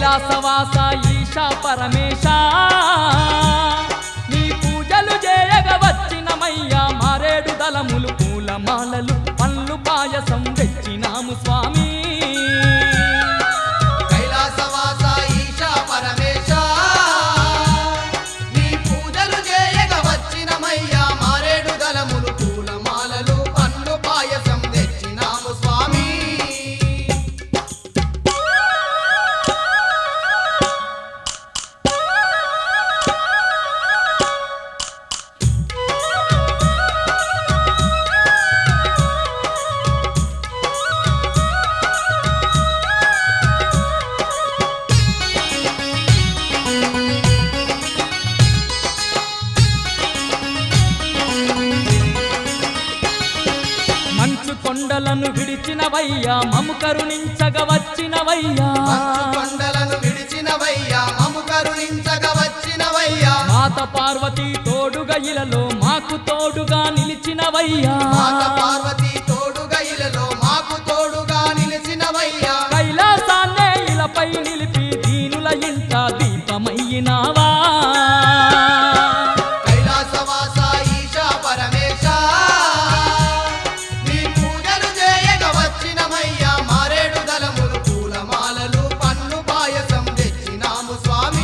కైలాసవాస ఈశా పరమేశ నీ పూజలు చేయగ వచ్చినమయ్యా మారేడు దళములు పూలమాలలు పండ్లు పాయసం తెచ్చినాము స్వామి కైలాసవాస ఈశా పరమేశ నీ పూజలు చేయగ వచ్చినమయ్యా మారేడు దళములు పూలమాలలు పండ్లు పాయసం తెచ్చినాము స్వామి మంచు కొండలను విడిచినవయ్యా మము కరుణించగ వచ్చినవయ్యా మంచు కొండలను విడిచినవయ్యా మము కరుణించగ వచ్చినవయ్యా మాత పార్వతి తోడుగా ఇలలో మాకు తోడుగా నిలిచినవయ్యా మాత పార్వతి తోడుగా ఇలలో మాకు తోడుగా నిలిచినవయ్యా కైలాసాన్నే ఇలపై నిలిపి దీనుల ఇంట దీపమయ్యినావా కైలాసవాస ఈశా పరమేశ నీ పూజలు చేయగ వచ్చినమయ్యా మారేడు దళములు పూలమాలలు పన్ను పాయసం తెచ్చినాము స్వామి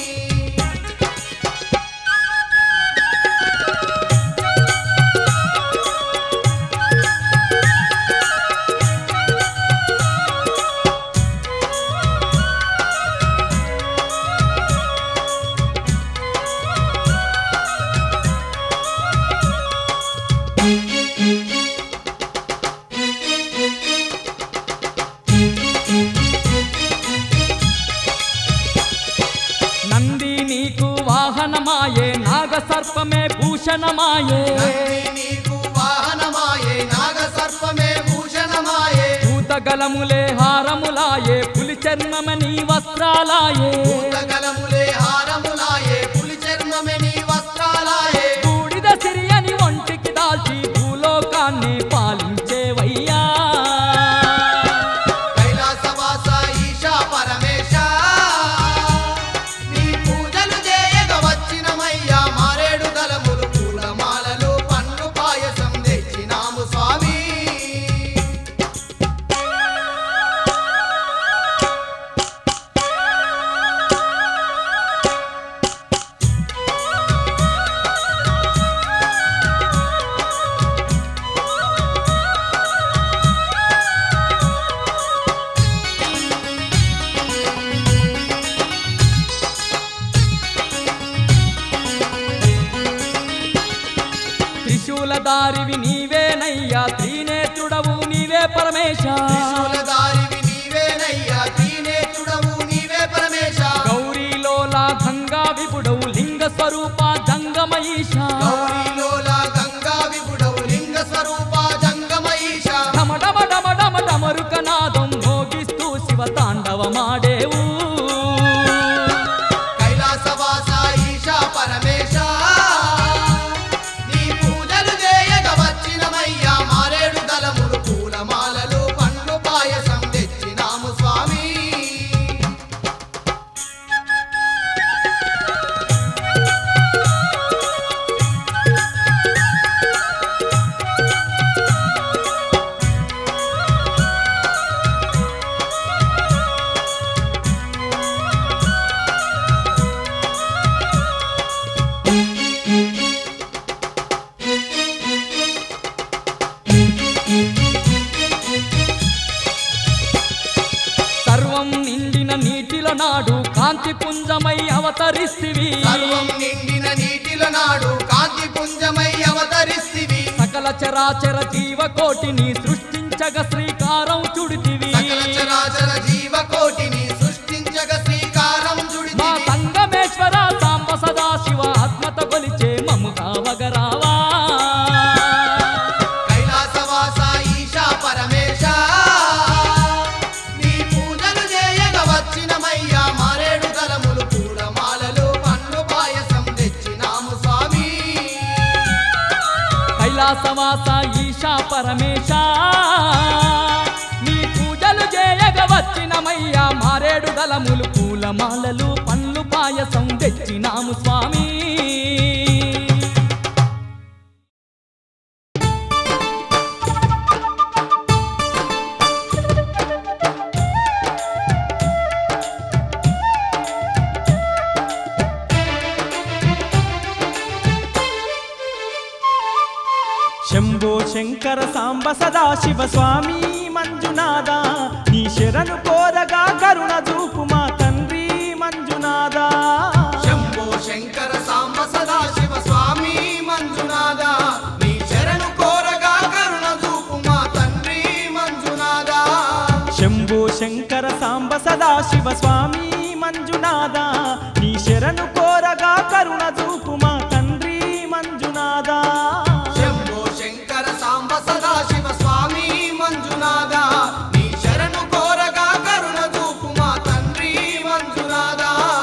నంది నీకు వాహనమాయే నాగ సర్పమే భూషణమాయే నంది నీకు వాహనమాయే నాగ సర్పమే భూషణమాయే భూతగలములే హారములాయే పులి చర్మమని వస్త్రాలాయే భూతగలములే హారములాయే పులి చర్మమే నీ వస్త్రాలాయే బూడిద సిరియని ఒంటికి దాల్చి భూలోకాన్ని పాలించేవయ్యా కైలాసవాస ఈశా పరమేశ నీ పూజలు చేయగ వచ్చినమయ్యా మారేడు దళములు పూలమాలలు పండ్లు పాయసం తెచ్చినాము స్వామి త్రిశూల దారివి నీవేనయ్యా త్రినేత్రుడవు నీవే పరమేశ త్రిశూలధారివి నీవేనయ్యా త్రినేత్రుడవు నీవే పరమేశ గౌరీలోలా గంగా విపుడవు లింగ స్వరూప జంగమయీశ గౌరీలోల గంగా విపుడవు లింగ స్వరూప జంగమయీశ డమ డమ డమ డమ డమరుకనాదం మోగిస్తూ శివ తాండవమాడేవు కైలాసవాస ఈశా పరమేశ నీ పూజలు చేయగ వచ్చినమయ్యా మారేడు దళములు పూలమాలలు పండ్లు పాయసం తెచ్చినాము స్వామి సర్వం నిండిన నీటిలో నాడు కాంతి పుంజమై అవతరిస్తివి సర్వం నిండిన నీటిల నాడు కాంతి పుంజమై అవతరిస్తివి సకల చరాచర జీవకోటిని సృష్టించగ శ్రీకారం చుడితివి సకల చరాచర జీవకోటిని సృష్టించగ శ్రీకారం మా చుడితివి సంగమేశ్వర సాంబ సదాశివ ఆత్మత కొలిచే మము కావగరావా కైలాసవాస ఈశా పరమేశ నీ పూజలు చేయగ వచ్చినమయ్యా మారేడు దళములు పూలమాలలు పండ్లు పాయసం తెచ్చినాము స్వామి కైలాసవాస ఈశా పరమేశ నీ పూజలు చేయగ ఎగవచ్చినమయ్యా మారేడు దళములు పూలమాలలు పండ్లు పాయసం తెచ్చినాము స్వామి శంభో శంకర సాంబ సదా శివ స్వామి మంజునాథ నీ శరణు కోరగా కరుణ చూపు మా తండ్రి మంజునాథ శంభో శంకర సాంబ సదా శివ స్వామి మంజునాథ నీ శరణు కోరగా కరుణ చూపు మా తండ్రి మంజునాథ శంభో శంకర సాంబ సదా శివ స్వామి మంజునాథ నీ శరణు కోరగా కరుణ చూపు మా తండ్రి మంజునాథ శంభో శంకర సాంబ సదా శివ స్వామి మంజునాథ నీ శరణు కోరగా కరుణ చూపు మా తండ్రి మంజునాథ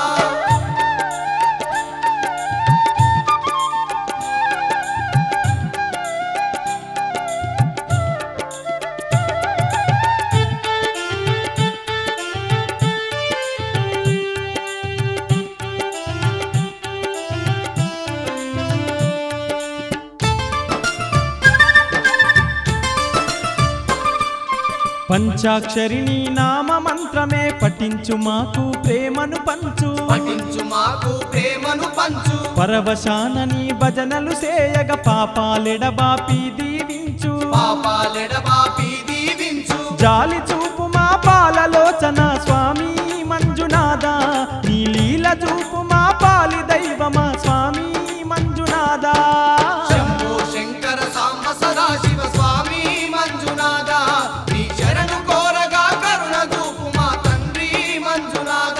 పంచాక్షరిని నామ మంత్రమే పఠించు మాకు ప్రేమను పంచు పఠించు మాకు ప్రేమను పంచు పరవశానని భజనలు సేయగ పాపాలెడబాపి దీవించు పాపాలెడబాపి దీవించు జాలి చూపు మా పాలలోచన స్వామి మంజునాథ నీ లీల చూపు మా పాలి దైవమా స్వామి మంజునాథ శంభో శంకర సాంబ సదా శివ స్వామి మంజునాథ నీ శరణు కోరగా కరుణ చూపు మా తండ్రి మంజునాథ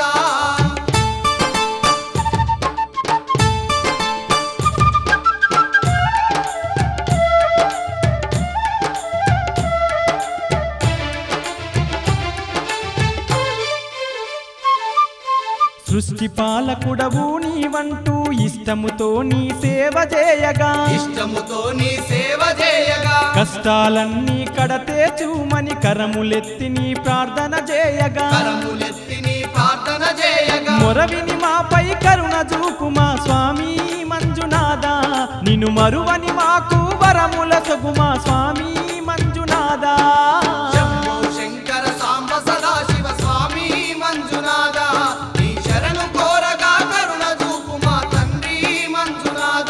సృష్టి పాలకుడవు నీవంటూ ఇష్టముతో నీ సేవ చేయగా ఇష్టముతో నీ సేవ చేయగా కష్టాలన్నీ కడతేచుమని కరములెత్తి నీ ప్రార్థన చేయగా కరములెత్తి నీ ప్రార్థన చేయగా మొరవిని మాపై కరుణ చూపు మా స్వామి మంజునాథ నిన్ను మరువని మాకు వరముల సొగు మా స్వామి మంజునాథ శంభో శంకర సాంబ సదా శివ స్వామి మంజునాథ నీ శరణు కోరగా కరుణ చూపు మా తండ్రి మంజునాథ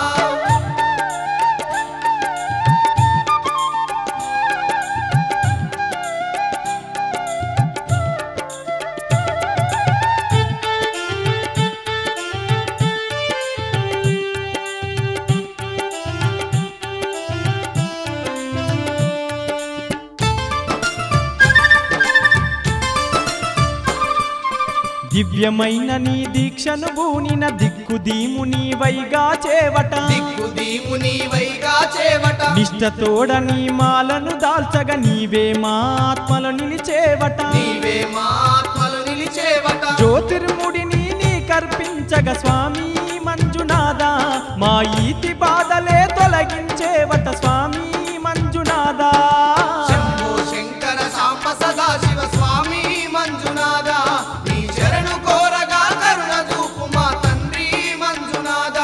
దివ్యమైన నీ దీక్షను బూనిన దిక్కు దీము నీవైగా చేవట దిక్కు దీము నీవైగా చేవట నిష్టతోడ నీ మాలను దాల్చగ నీవే మా ఆత్మలు నిలిచేవట నీవే మా ఆత్మలు నిలిచేవట జ్యోతిర్ముడిని నీ కర్పించగ స్వామి మంజునాథ మా ఈతి బాధలే తొలగించేవట స్వామి మంజునాథ శంభో శంకర సాంబ సదా శివ స్వామి మంజునాథ నీ శరణు కోరగా కరుణ చూపు మా తండ్రి మంజునాథ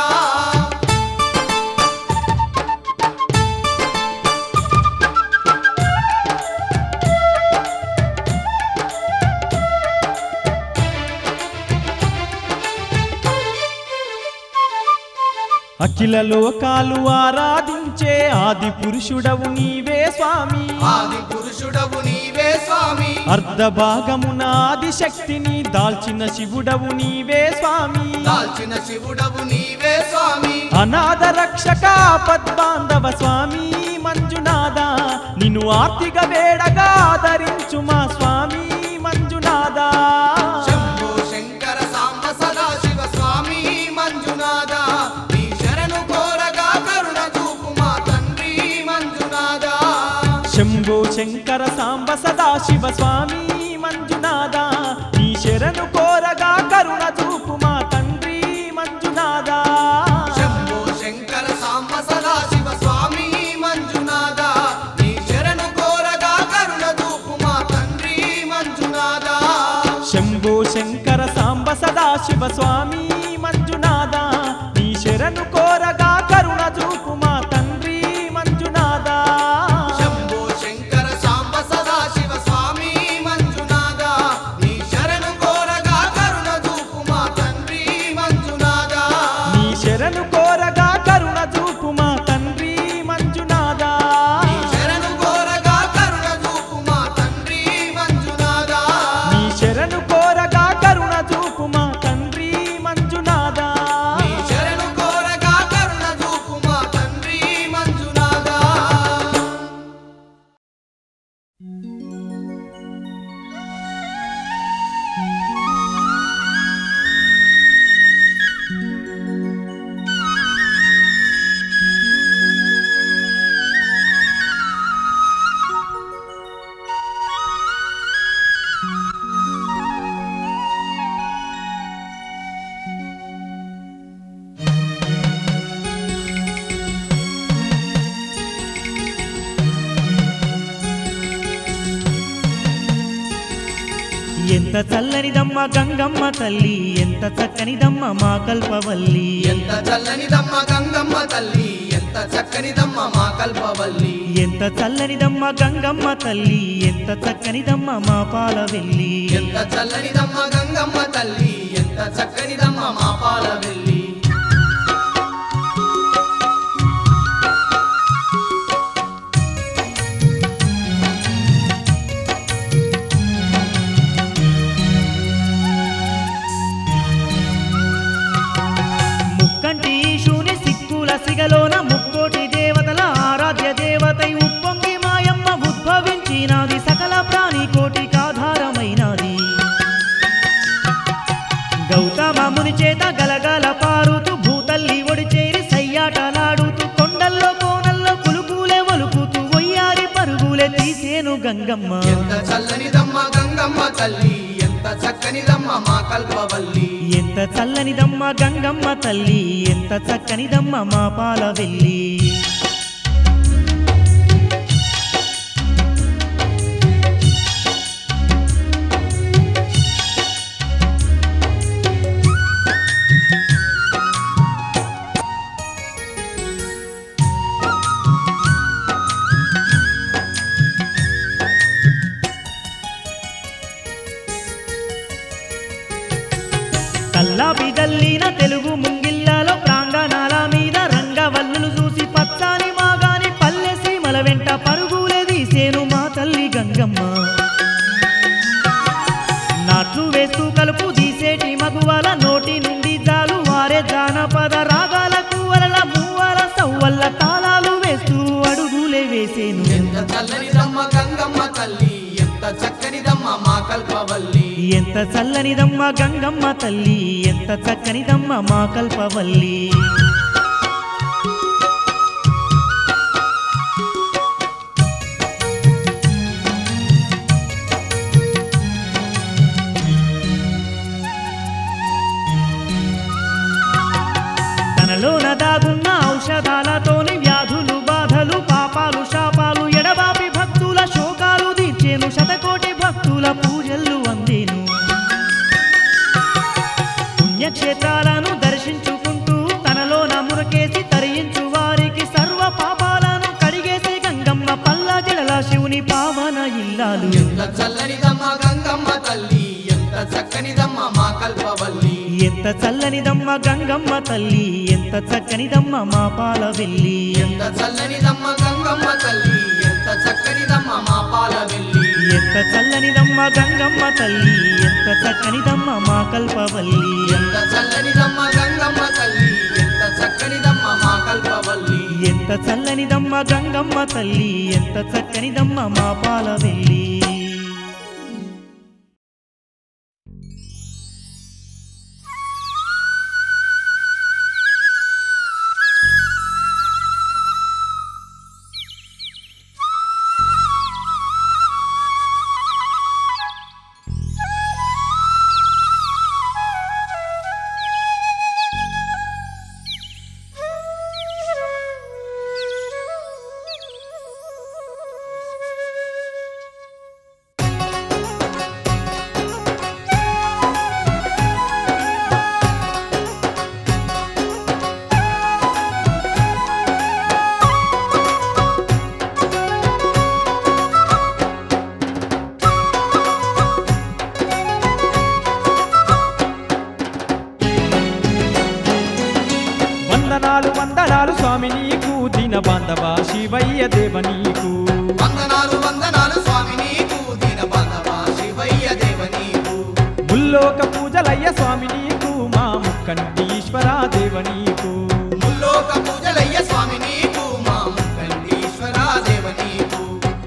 అఖిల లోకాలు ఆరాధించే ఆది పురుషుడవు నీవే స్వామి ఆది పురుషుడవు నీవే స్వామి అర్ధ భాగమున ఆది శక్తిని దాల్చిన శివుడవు నీవే స్వామి దాల్చిన శివుడవు నీవే స్వామి అనాథ రక్షక పద్బాంధవ స్వామి మంజునాథ నిన్ను ఆర్తిక వేడగా ఆదరించు మా స్వామి మంజునాథ శంభో శంకర సాంబ సదా శివ స్వామి మంజునాథ నీ శరణు కోరగా కరుణ చూపు మా తండ్రి మంజునాథ శంభో శంకర సాంబ సదా శివ స్వామి మంజునాథ నీ శరణు కోరగా కరుణ చూపు మా తండ్రి మంజునాథ శంభో శంకర సాంబ సదా శివ స్వామి మంజునాథ నీ శరణు కోరగా కరుణ చూపు మా తండ్రి మంజునాథ శంకర సాంబ సదా శివ స్వామి మంజునాథ నీ శరణు కోరగా కరుణ చూపు మా తండ్రి మంజునాథ శంభో శంకర సాంబ సదా శివ స్వామి మంజునాథ నీ శరణు కోరగా కరుణ చూపు మా తండ్రి మంజునాథ నీ శరణు కోరగా కరుణ చూపు మా తండ్రి మంజునాథ నీ శరణు కోరగా కరుణ చూపు మా తండ్రి మంజునాథ నీ శరణు కోరగా కరుణ చూపు మా తండ్రి మంజునాథ నీ శరణు కోరగా కరుణ చూపు మా తండ్రి మంజునాథ ఎంత చల్లనిదమ్మ గంగమ్మ తల్లి ఎంత చక్కనిదమ్మ మా కల్పవల్లి ఎంత చల్లనిదమ్మ గంగమ్మ తల్లి ఎంత చక్కనిదమ్మ మా కల్పవల్లి ఎంత చల్లనిదమ్మ గంగమ్మ తల్లి ఎంత చక్కనిదమ్మ మా పాలవెల్లి ఎంత చల్లనిదమ్మ గంగమ్మ తల్లి ఎంత చక్కనిదమ్మ మా పాల వెళ్ళి ముక్కంటి ఈశుని సిక్కుల సిగలోన ముక్కోటి దేవతల ఆరాధ్య దేవతై ఉప్పొంగి మాయమ్మ ఉద్భవించినాది సకల ప్రాణి కోటికాధారమైనది గౌతమముని చేత గలగల పారుతూ భూతల్లి ఒడి చేరి సయ్యాటలాడుతూ కొండల్లో కోనల్లో కులుకులే ఒలుకుతూ ఒయ్యారి పరుగులే తీసేను గంగమ్మ ఎంత చల్లనిదమ్మ గంగమ్మ తల్లి ఎంత చక్కనిదమ్మ మా కల్పవల్లి ఎంత చల్లనిదమ్మ గంగమ్మ తల్లి ఎంత చక్కనిదమ్మ మా పాలవెల్లి కల్లాపి దల్లిన తెలుగు ముంగిల్లాలో ప్రాంగణాల మీద రంగవల్లులు చూసి పచ్చాని మాగాని పల్లె సీమల వెంట పరుగులే తీసేను మా తల్లి గంగమ్మ నాట్లు వేస్తూ కలుపు తీసేటి మగువల నోటి నుండి జాలు వారే జానపద రాగాల కూవల మూవల సవ్వల్ల తాళాలు వేస్తూ అడుగులే వేసేను ఎంత చల్లనిదమ్మ గంగమ్మ తల్లి ఎంత చక్కనిదమ్మ మా కల్పవల్లి ఎంత చల్లనిదమ్మ గంగమ్మ తల్లి ఎంత చక్కనిదమ్మ మా కల్పవల్లి తనలోన దాగున్న ఔషధాలతోని వ్యాధులు బాధలు పాపాలు శాపాలు ఎడబాపి భక్తుల శోకాలు తీర్చేను శతకోటి భక్తుల పూజలు అందేను పుణ్యక్షేత్రాలను దర్శించుకుంటూ తనలోన మురకేసి తరించు వారికి సర్వ పాపాలను కడిగేసి గంగమ్మ పల్లా జడల శివుని పావన ఇల్లాలు ఎంత చల్లనిదమ్మ గంగమ్మ తల్లి ఎంత చక్కనిదమ్మ మా కల్పవల్లి ఎంత చల్లనిదమ్మ గంగమ్మ తల్లి ఎంత చక్కనిదమ్మ మా పాల వెళ్ళి ఎంత చల్లనిదమ్మ గంగమ్మ తల్లి ఎంత చక్కనిదమ్మ మా పాల వెళ్ళి ఎంత చల్లనిదమ్మ గంగమ్మ తల్లి ఎంత చక్కనిదమ్మ మా కల్పవల్లి ఎంత చల్లనిదమ్మ గంగమ్మ తల్లి ఎంత చక్కనిదమ్మ మా కల్పవల్లి ఎంత చల్లనిదమ్మ గంగమ్మ తల్లి ఎంత చక్కనిదమ్మ మా పాల వెళ్ళి స్వామి నీకు దీన బాంధవ శివయ్య దేవ నీకు వందనాలు వందనాలు స్వామి నీకు దీన బాంధవా శివయ్య దేవ నీకు ముల్లోక పూజలయ్య స్వామి నీకు మా ముక్కంటి ఈశ్వర దేవ నీకు ముల్లోక పూజలయ్య స్వామి నీకు మా ముక్కండీశ్వర దేవ నీకు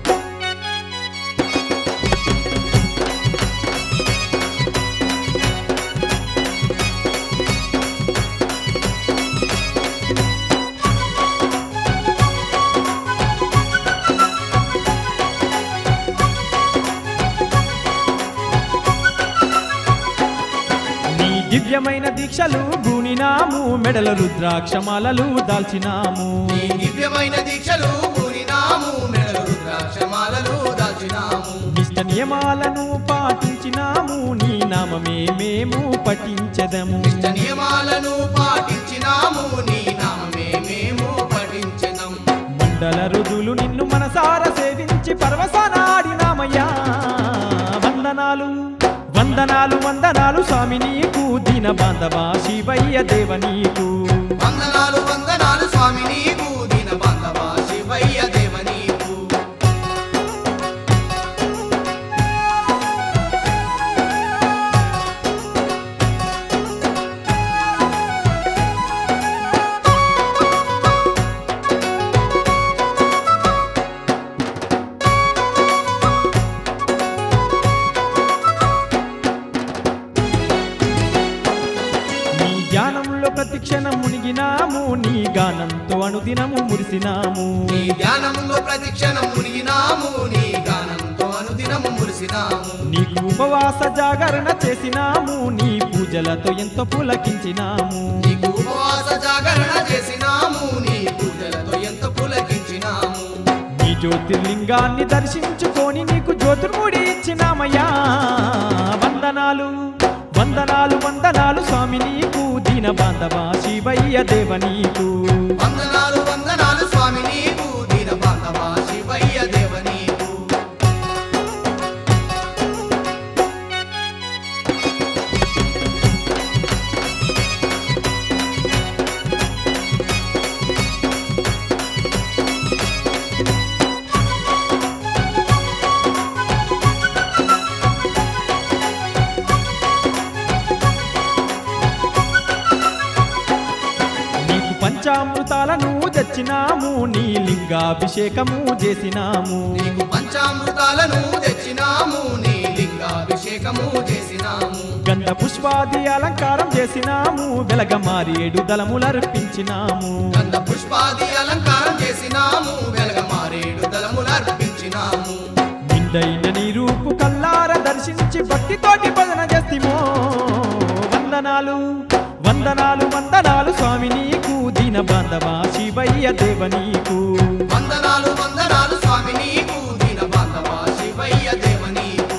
నీ దివ్యమైన దీక్షలు గూనినాము మెడల రుద్రాక్షమాలలు దాల్చినాము ఈ దివ్యమైన దీక్షలు పూనినాము మెడలు రుద్రాక్షమాలలు దాచినాము ఇష్ట నియమాలను పాటించినాము నీ నామమే మేము పఠించదము ఇష్ట నియమాలను పాటించినాము నీ నామమే మేము పఠించినం మండల రుదులు నిన్ను మనసార సేవించి పరవశనాడినామయ్యా వందనాలు వందనాలు వందనాలు స్వామి నీకు దీన బాంధవా శివయ్య దేవ నీకు వందనాలు వందనాలు స్వామి నీకు దీన బాంధవా శివయ్య దేవ నీకు నీ ధ్యానంలో ప్రతిక్షణం మునిగినాము నీ గానంతో అనుదినము మురిసినాము నీ ధ్యానంలో ప్రతిక్షణం మునిగినాము నీ గానంతో అనుదినము మురిసినాము నీకు ఉపవాస జాగరణ చేసినాము నీ పూజలతో ఎంతో పులకించినాము నీకు ఉపవాస జాగరణ చేసినాము నీ పూజలతో ఎంత పులకించినాము నీ జ్యోతిర్లింగాన్ని దర్శించుకొని నీకు జ్యోతిర్ముడి ఇచ్చినామయ్యా వందనాలు వందనాలు వందనాలు స్వామి నీకు దీన బాంధవా శివయ్య దేవ నీకు వందనాలు వందనాలు స్వామి నీకు దీన బాంధవా శివయ్య దేవ నీకు నీకు పంచామృతాలను తెచ్చినాము నీ లింగాభిషేకము చేసినాము నీకు పంచామృతాలను తెచ్చినాము నీ లింగాభిషేకము చేసినాము గంధ పుష్పాది అలంకారం చేసినాము వెలగ మారేడు దళములర్పించినాము గంధ పుష్పాది అలంకారం చేసినాము వెలగ మారేడు దళములర్పించినాము నిండైన నీ రూపు కల్లార దర్శించి భక్తితోటి భజన చేసిమో వందనాలు వందనాలు వందనాలు స్వామి నీకు దీన బాంధవా శివయ్య దేవ నీకు వందనాలు వందనాలు స్వామి నీకు దీన బాంధవా శివయ్య దేవ నీకు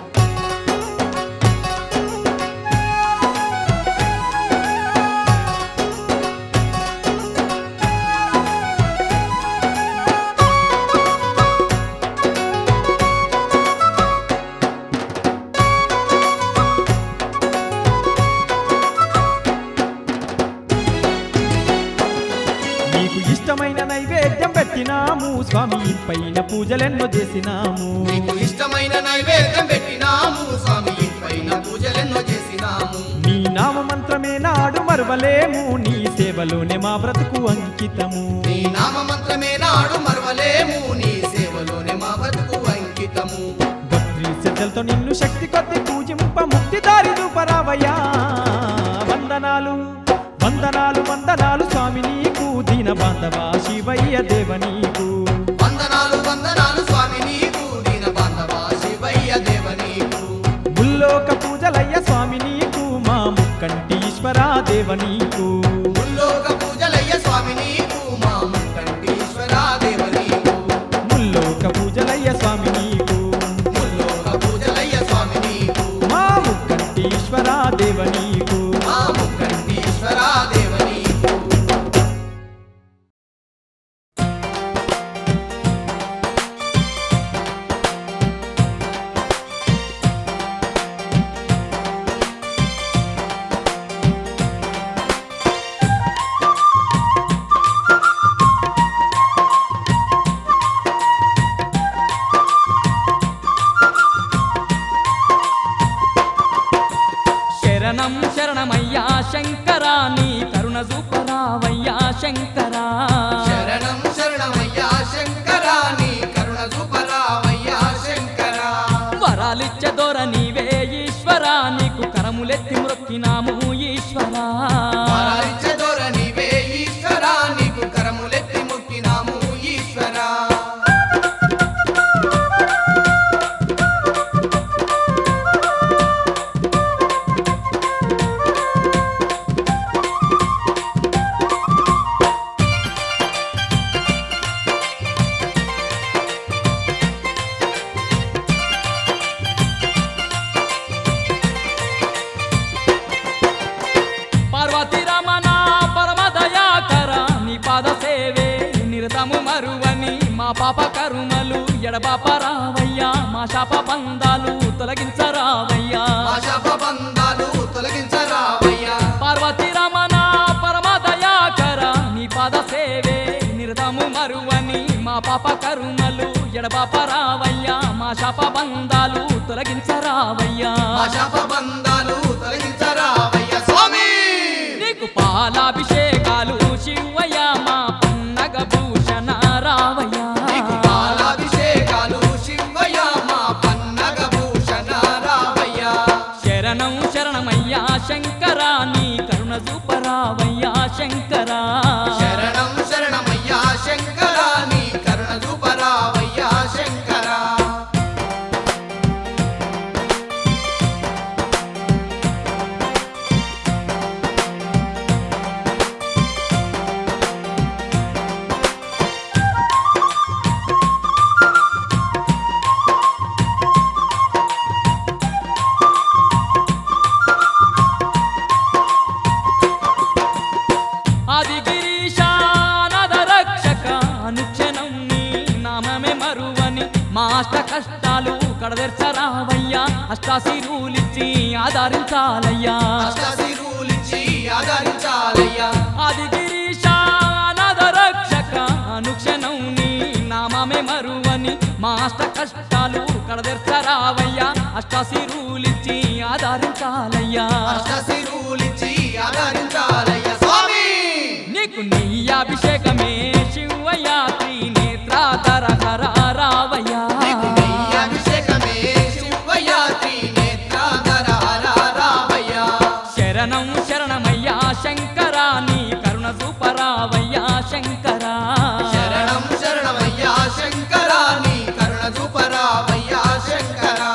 నీకు ఇష్టమైన నైవేద్యం పెట్టినాము స్వామి పైన పూజలెన్నో చేసినాము నీకు ఇష్టమైన నైవేద్యం పెట్టినాము స్వామి పైన పూజలెన్నో చేసినాము నీ నామ మంత్రమే నాడు మరవలేము నీ సేవలోనే మా బ్రతుకు అంకితము నీ నామ మంత్రమే నాడు మరవలేము నీ సేవలోనే మా బతుకు అంకితము భక్తి శ్రద్ధలతో నిన్ను శక్తి కొద్ది పూజింప ముక్తి దారి చూపరావయ్యా వందనాలు వందనాలు వందనాలు స్వామి నీకు దీన బాంధవా శివయ్య దేవ నీకు వందనాలు వందనాలు స్వామి నీకు దీన బాంధవా శివయ్య దేవ నీకు ముల్లోక పూజలయ్య స్వామి నీకు మా ముక్కంటి ఈశ్వర దేవ నీకు ముల్లోక పూజలయ్య స్వామి నీకు మా ముక్కంటీశ్వర దేవ నీకు ముల్లోక పూజలయ్య స్వామి నీకు ముల్లోక పూజలయ్య స్వామి నీకు మా ముక్కంటి ఈశ్వర దేవ నీకు మా ముక్కంటీశ్వర దేవ నీకు శంకరా శరణం శరణమయ్యా శంకరా నీ కరుణ చూపరావయ్యా శంకరా వరాలిచ్చే దొర నీవే ఈశ్వరా నీకు కరములెత్తి మొక్కినాము ఈశ్వరా వరాలిచ్చే దొర నీవే ఈశ్వరా నీకు కరములెత్తి మొక్కినాము ఈశ్వరా పార్వతి రమణ పరమ దయాకర నీ పాద సేవే నిరతము మరువని మా పాప కరుమలు ఎడబాప రావయ్యా మా శాప బంధాలు తొలగించరావయ్యా ఆశాప బంధాలు తొలగించరావయ్యా పార్వతి రమణ పరమ దయాకర నీ పాద సేవే నిరతము మరువని మా పాప కరుమలు ఎడబాప రావయ్యా మా శాప బంధాలు తొలగించరావయ్యా ఆశాప బంధాలు తొలగించరావయ్యా స్వామి నీకు పాలాభిషేకాలు శివయ్య మా పన్నగ భూషణ రావయ్యా నీకు పాలాభిషేకాలు శివయ్య మా పన్నగ భూషణ రావయ్యా శరణం శరణమయ్యా శంకరా నీ కరుణ చూపరావయ్యా శంకరా శరణం శరణమయ్యా శంకరా నీ కరుణ చూపరావయ్యా శంకరా ఆది గిరీశానద రక్షక అనుక్షణం నీ నామమే మరువని మా అష్ట కష్టాలు కడదెర్చరావయ్యా అష్టాశిరులిచ్చి ఆధారించాలయ్యా అష్టశిరులిచ్చి ఆదరించాలయ్యా ఆది గిరీశానద రక్షక అనుక్షణం నీ నామమే మరువని మా అష్ట కష్టాలు కడదెర్చరావయ్యా అష్టాశిరులిచ్చి ఆధారించాలయ్యా అష్టశిరులిచ్చి ఆదరించాలయ్యా స్వామి నీకు నీ అభిషేకమే శివయ్య త్రినేత్రాధర హర రావయ్యా నీకు నీ అభిషేకమే శివయ్య త్రినేత్రాధర హర రావయ్యా శరణం శరణమయ్యా శంకరా నీ కరుణ సూపరావయ్యా శంకరా శరణం శరణమయ్యా శంకరా నీ కరుణ చూపరావయ్యా శంకరా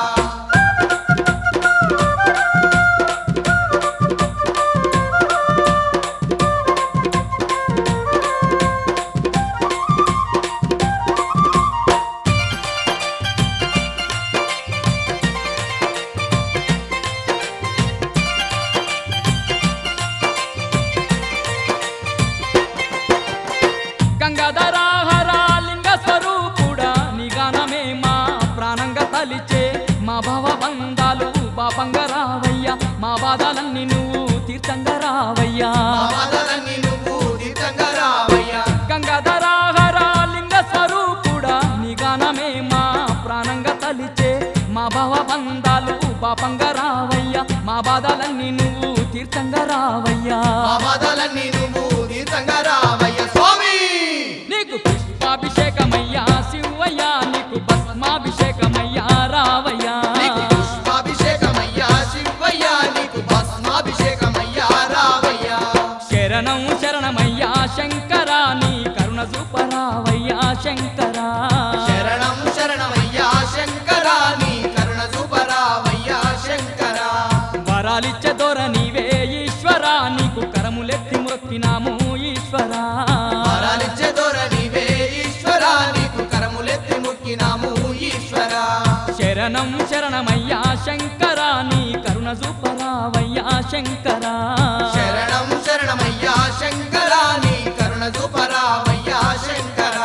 గంగాధరాహర లింగ స్వరూపుడా నీ గానమే మా ప్రాణంగా తలిచే మా భవ బంధాలు పాపంగా రావయ్యా మా బాధలన్నీ నువ్వు తీర్థంగా రావయ్యా మా బాధలన్నీ నువ్వు తీర్థంగా రావయ్యా గంగాధరాహర లింగ స్వరూపుడా నీ గానమే మా ప్రాణంగా తలిచే మా భవ బంధాలు పాపంగా రావయ్యా మా బాధలన్నీ నువ్వు తీర్థంగా రావయ్యా మా బాధలన్నీ నువ్వు తీర్థంగా రావయ్యా స్వామి నీకు పుష్పాభిషేకమయ్యా శివయ్యా నీకు భస్మాభిషేకమయ్యా రావయ్యా నీకు పుష్పాభిషేకమయ్యా శివయ్యా నీకు భస్మాభిషేకమయ్యా రావయ్యా శరణం శరణమయ్యా శంకరా నీ కరుణ సూపరావయ్యా శంకరా శరణం శరణమయ్యా శంకరా నీ కరుణ చూపరావయ్యా శంకరా వరాలిచ్చే దొర నీవే ఈశ్వరా నీకు కరములెత్తి మొక్కినాము ఈశ్వరా వరాలిచ్చే దొర నీవే ఈశ్వరా నీకు కరములెత్తి మొక్కినాము ఈశ్వరా శరణం శరణమయ్యా శంకరా నీ కరుణ సూపరావయ్యా శంకరా శరణం శరణమయ్యా శంకరా నీ కరుణ చూపరావయ్యా శంకరా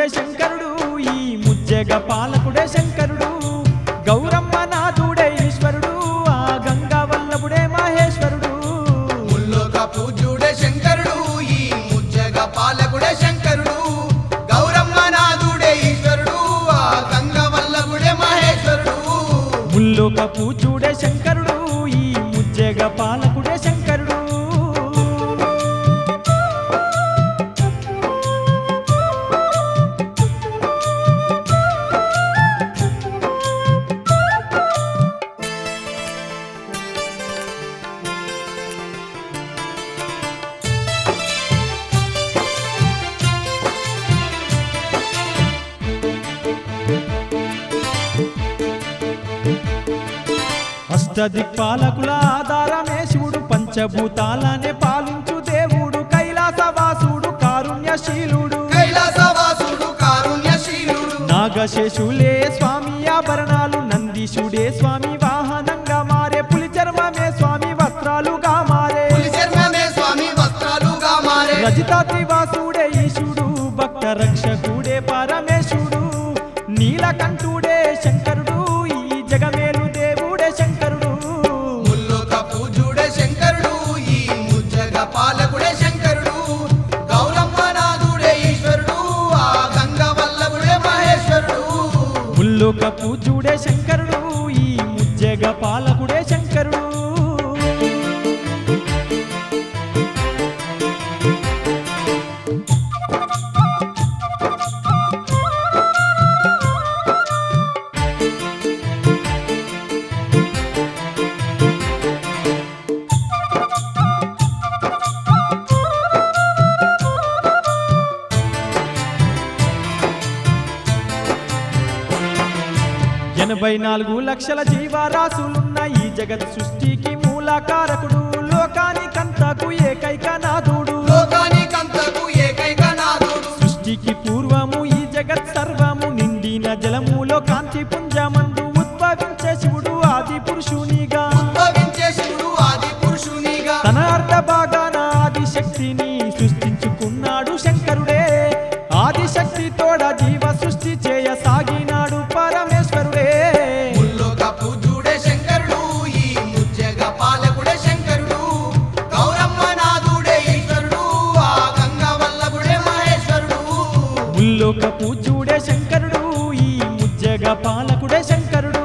పూజుడే శంకరుడు ఈ ముజ్జగ పాలకుడే శంకరుడు గౌరమ్మ నాథుడే ఈశ్వరుడు ఆ గంగా వల్లభుడే మహేశ్వరుడు ముల్లోక పూజ్యుడే శంకరుడు ఈ ముజ్జగ పాలకుడే శంకరుడు గౌరమ్మ నాథుడే ఈశ్వరుడు ఆ గంగ వల్లభుడే మహేశ్వరుడు ముల్లోక పూజుడే శంకరుడు ఈ ముజ్జగ పాలకుడే శంకరుడు అష్టదిక్పాలకుల ఆధారమే శివుడు పంచభూతాలనే పాలించు దేవుడు కైలాసవాసుడు కారుణ్యశీలుడు కైలాసవాసుడు కారుణ్యశీలుడు నాగశేషులే స్వామి ఆభరణాలు నందీశుడే స్వామి వాహనంగా మారే పులి చర్మమే స్వామి వస్త్రాలుగా మారే పులి చర్మమే స్వామి వస్త్రాలుగా మారే రజితాత్రివాసుడే ఈశుడు భక్త రక్షకుడే పరమేశుడు నీలకంఠుడే శంకరుడు ఈ జగమేలు దేవుడే శంకరుడు ముల్లోక పూజ్యుడే శంకరుడు ఈ ముజ్జగ పాలకుడే శంకరుడు గౌరమ్మ నాథుడే ఈశ్వరుడు ఆ గంగ వల్లభుడే మహేశ్వరుడు ముల్లోక పూజుడే శంకరుడు ఈ ముజ్జగ పాలకుడే శంకరుడు ఎనభై నాలుగు లక్షల జీవరాశులున్న ఈ జగత్ సృష్టికి మూలకారకుడు లోకానికంతకు ఏకైక నాథుడు లోకానికంతకు ఏకైక నాథుడు సృష్టికి పూర్వము ఈ జగత్ సర్వము నిండిన జలములో కాంతి పుంజమందు ఉద్భవించే శివుడు ఆది పురుషునిగా ఉద్భవించే శివుడు ఆది పురుషునిగా తన అర్ధ భాగాన ఆది శక్తిని సృష్టించుకున్నాడు శంకరుడే ఆది శక్తి తోడ జీవ సృష్టి చేయ సాగినాడు పరమేశ్వరుడే ముల్లోక పూజ్యుడే శంకరుడు ఈ ముజ్జగ పాలకుడే శంకరుడు గౌరమ్మ నాథుడే ఈశ్వరుడు ఆ గంగ వల్లభుడే మహేశ్వరుడు ముల్లోక పూజ్యుడే శంకరుడు ఈ ముజ్జగ పాలకుడే శంకరుడు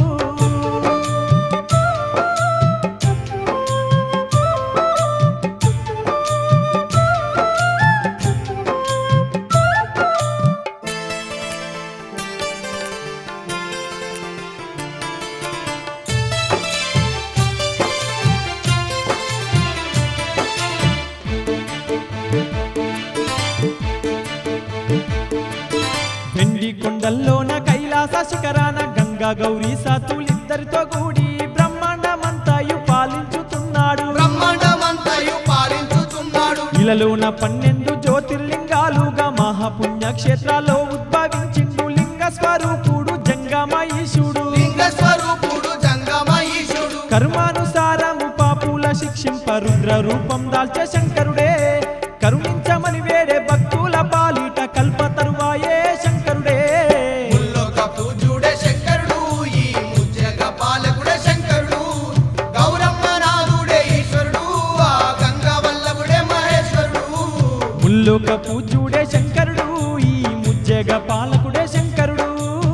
వెండి కొండల్లోన కైలాస శిఖరాన గంగా గౌరీ సాతులిద్దరితో కూడి బ్రహ్మాండమంతాయు పాలించుతున్నాడు బ్రహ్మాండమంతయు పాలించుతున్నాడు ఇలలోన పన్నెండు జ్యోతిర్లింగాలుగా మహాపుణ్యక్షేత్రాల్లో ఉద్భవించిండు లింగ స్వరూపుడు జంగమయీశుడు లింగ స్వరూపుడు జంగమ ఈశుడు కర్మానుసారము పాపుల శిక్షింప రుద్ర రూపం దాల్చే శంకరుడే కరుణించమని వేడే భక్తుల పాలిట కల్ప తరువాయే శంకరుడే ముల్లోక పూజ్యుడే శంకరుడు ఈ ముజ్జగ పాలకుడే శంకరుడు గౌరమ్మ నాథుడే ఈశ్వరుడు ఆ గంగ వల్లభుడే మహేశ్వరుడు ముల్లోక పూజ్యుడే శంకరుడు ఈ ముజ్జగ పాలకుడే శంకరుడు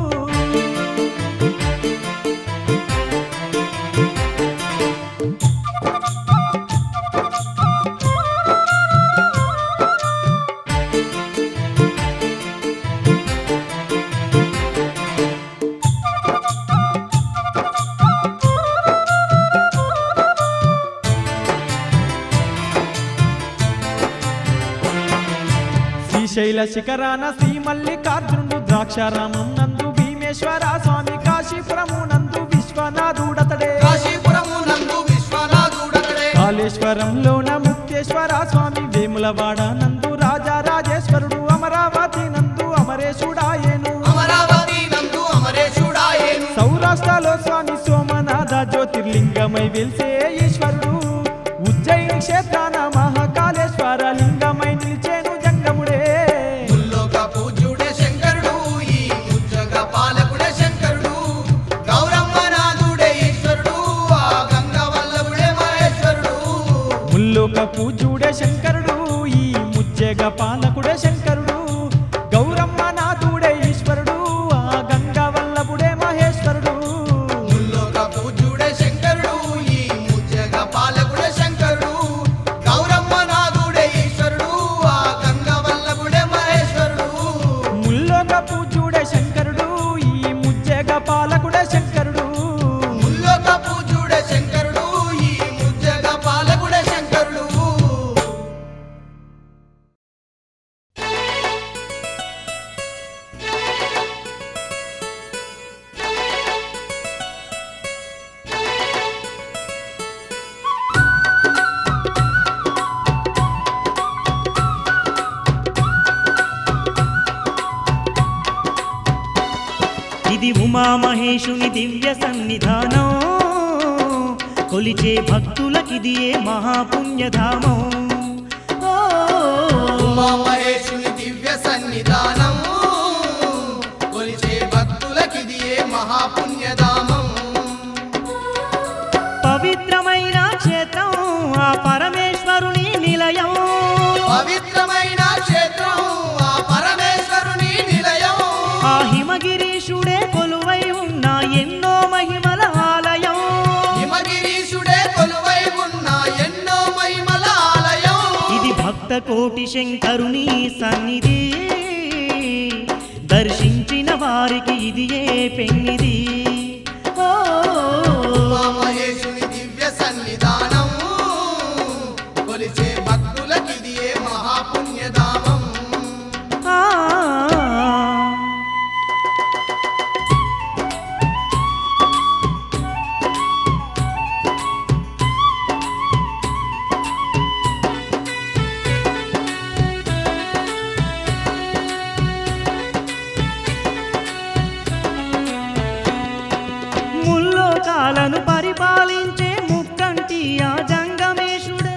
శ్రీశైల శిఖరాన శ్రీ మల్లికార్జునుడు ద్రాక్షారామం నందు భీమేశ్వర స్వామి కాశీపురము నందు విశ్వనాథుడతడే కాశీపురము నందు విశ్వనాథుడతడే కాళేశ్వరంలోన ముక్తేశ్వర స్వామి వేములవాడ నందు రాజా రాజేశ్వరుడు అమరావతి నందు అమరేశుడాయేను అమరావతి నందు అమరేశుడాయేను సౌరాష్ట్రలో స్వామి సోమనాథ జ్యోతిర్లింగమై వెలిసే ఈశ్వరుడు ఉజ్జయిని క్షేత్రాన మహాకాళేశ్వర లింగమై నిలిచేను జంగముడే ముల్లోక పూజ్యుడే శంకరుడు పూజుడే శంకరుడు ఈ ముజ్జెగ పాలకుడే శంకరుడు గౌరమ్మ నాథుడే ఈశ్వరుడు ఆ గంగా వల్లభుడే మహేశ్వరుడు ముల్లోక పూజ్యుడే శంకరుడు ఈ ముజ్జగ పాలకుడే శంకరుడు గౌరమ్మ నాథుడే ఈశ్వరుడు ఆ గంగ వల్లభుడే మహేశ్వరుడు ముల్లోక పూజుడే శంకరుడు ఈ ముజ్జెగ పాలకుడే శంకరుడు ముల్లోక పూజ్యుడే శంకరుడు ఈ ముజ్జగ పాలకుడే శంకరుడు ఇది ఉమామహేషుని దివ్య సన్నిధానం కొలిచే భక్తులకిది ఏ మహాపుణ్యధామం ఓ, ఉమామహేశుని దివ్య సన్నిధానం కొలిచే భక్తులకిది ఏ మహాపుణ్యధామం పవిత్రమైన క్షేత్రం ఆ పరమేశ్వరుని నిలయం పవిత్రమైన క్షేత్రం ఆ పరమేశ్వరుని నిలయం ఆ హిమగిరీశుడే కొలువై ఉన్న ఎన్నో మహిమల ఆలయం హిమగిరీశుడే కొలువై ఉన్న ఎన్నో మహిమల ఆలయం ఇది భక్త కోటి శంకరుని సన్నిధి దర్శించిన వారికి ఇది ఏ పెన్నిది ఓ, ఉమామహేశుని దివ్య సన్నిధానం కొలిచే భక్తులకిది ఏ మహాపుణ్యధామం ఆ. ముల్లోకాలను పరిపాలించే ముక్కంటి ఆ జంగమేశుడే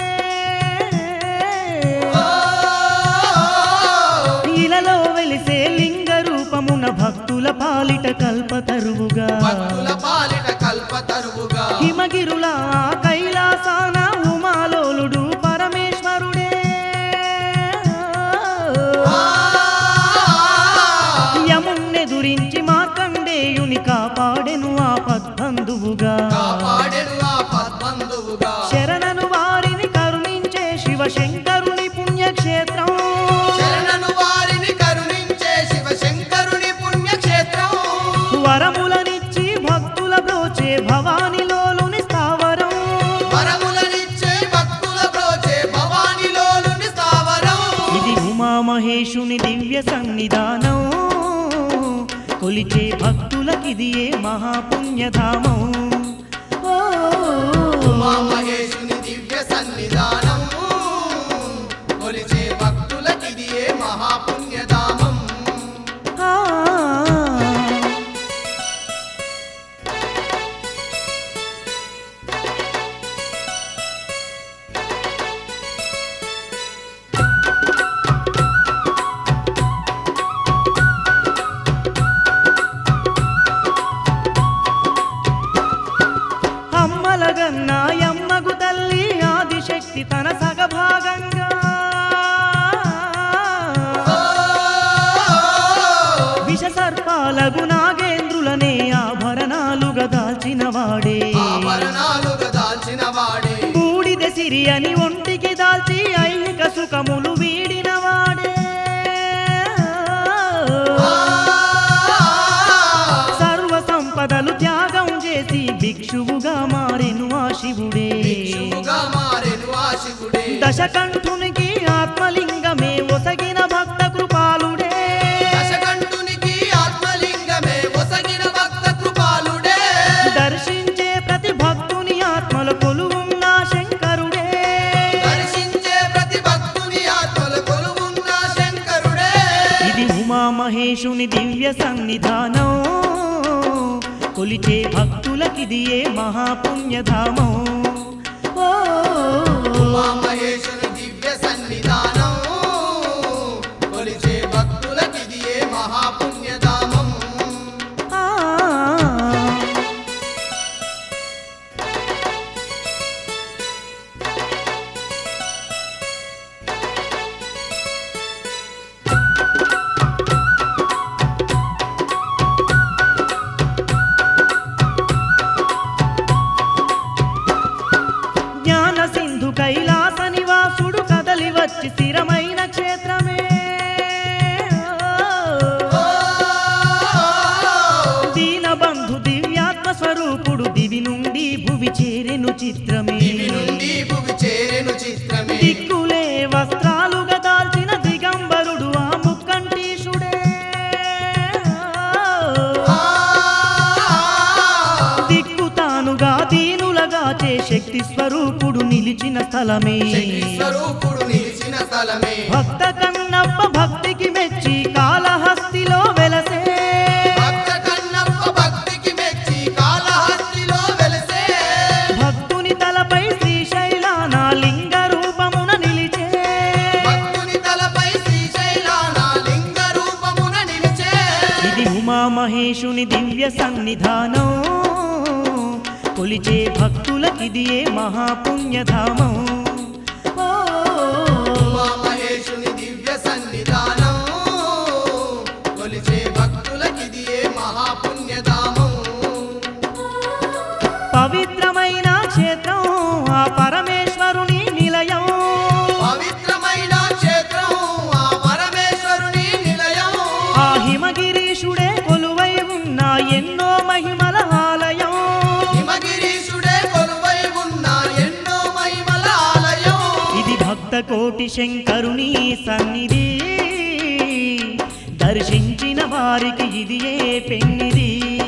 ఇలలో వెలిసే లింగ రూపమున భక్తుల పాలిట కల్పతరువుగా భక్తుల పాలిట కల్పతరువుగా హిమగిరుల కైలాసాన ఉమాలోలుడు పరమేశ్వరుడే యమున్నెదురించి మార్కండేయుని కాపాడెను ఆ పద్బంధువుగా కాపాడెను ఆ పద్బంధువుగా శరణను వారిని కరుణించే శివశంకరుని పుణ్యక్షేత్రం శరణను వారిని కరుణించే శివశంకరుని పుణ్యక్షేత్రం వరములనిచ్చి భక్తుల బ్రోచే భవానిలోలుని స్థావరం వరములనిచ్చే భక్తుల బ్రోచే భవానిలోలుని స్థావరం ఇది ఉమామహేషుని దివ్య సన్నిధానం కొలిచే భక్తులకిది ఏ మహాపుణ్యధామం ఓ, ఉమామహేశుని దివ్య సన్నిధానం కొలిచే భక్తులకిది ఏ మహాపుణ్యధామం ఆ. అమ్మలగన్న యమ్మగు తల్లి ఆదిశక్తి తన సగభాగంగా విష సర్పాలగు నాగేంద్రులనే ఆభరణాలుగా దాల్చిన వాడే ఆభరణాలుగా దాల్చిన వాడే బూడిద సిరి అని ఒంటికి దాల్చి ఐహిక సుఖములు వీడిన వాడే సర్వ సంపదలు త్యాగం చేసి భిక్షువుగా మారెను ఆ శివుడే శివుగా మారెను ఆ శివుడే దశకంఠునికి ఆత్మలింగమే ఒసగిన భక్త కృపాలుడే దశకంఠునికి ఆత్మలింగమే ఒసగిన భక్త కృపాలుడే దర్శించే ప్రతి భక్తుని ఆత్మల కొలువున్న శంకరుడే దర్శించే ప్రతి భక్తుని ఆత్మల కొలువున్న శంకరుడే ఇది ఉమామహేషుని దివ్య సన్నిధానం కొలిచే భక్తులకిది ఏ మహాపుణ్యధామం ఓ, ఉమామహేశ్వరి దివ్య సన్నిధానం కొలిచే భక్తులకిది ఏ మహాపుణ్యధామం ఆ. కైలాస నివాసుడు కదలి వచ్చి స్థిరమైన క్షేత్రమే దీనబంధు దివ్యాత్మ స్వరూపుడు దివి నుండి భువి చేరెను చిత్రమే దివి నుండి భువి చేరెను చిత్రమే దిక్కులే వస్త్రాలుగా దాల్చిన దిగంబరుడు ఆ ముక్కంటీషుడే ఆ, దిక్కు తానుగా దీనులగా చే శక్తి స్వరూపుడు నిలిచిన స్థలమే శక్తి స్వరూపుడు నిలిచిన స్థలమే భక్త కన్నప్ప భక్తికి మెచ్చి కాళహస్తిలో వెలసే భక్త కన్నప్ప భక్తికి మెచ్చి కాళహస్తిలో వెలిసే భక్తుని తలపై శ్రీశైలాన లింగ రూపమున నిలిచే భక్తుని తలపై శ్రీశైలాన లింగ రూపమున నిలిచే ఇది ఉమామహేషుని దివ్య సన్నిధానం కొలిచే భక్తులకిది ఏ మహాపుణ్యధామం ఓ, ఉమా మహేశుని దివ్య సన్నిధానం కొలిచే భక్తులకిది ఏ మహాపుణ్యధామం పవిత్రమైన క్షేత్రం ఆ పరమేశ్వరుని నిలయం పవిత్రమైన క్షేత్రం ఆ పరమేశ్వరుని నిలయం ఆ హిమగిరీశుడే కొలువై ఉన్న ఎన్నో మహిమల ఆలయం హిమగిరీశుడే కొలువై ఉన్న ఎన్నో మహిమల ఆలయం ఇది భక్త కోటి శంకరుని సన్నిధి దర్శించిన వారికి ఇది ఏ పెన్నిది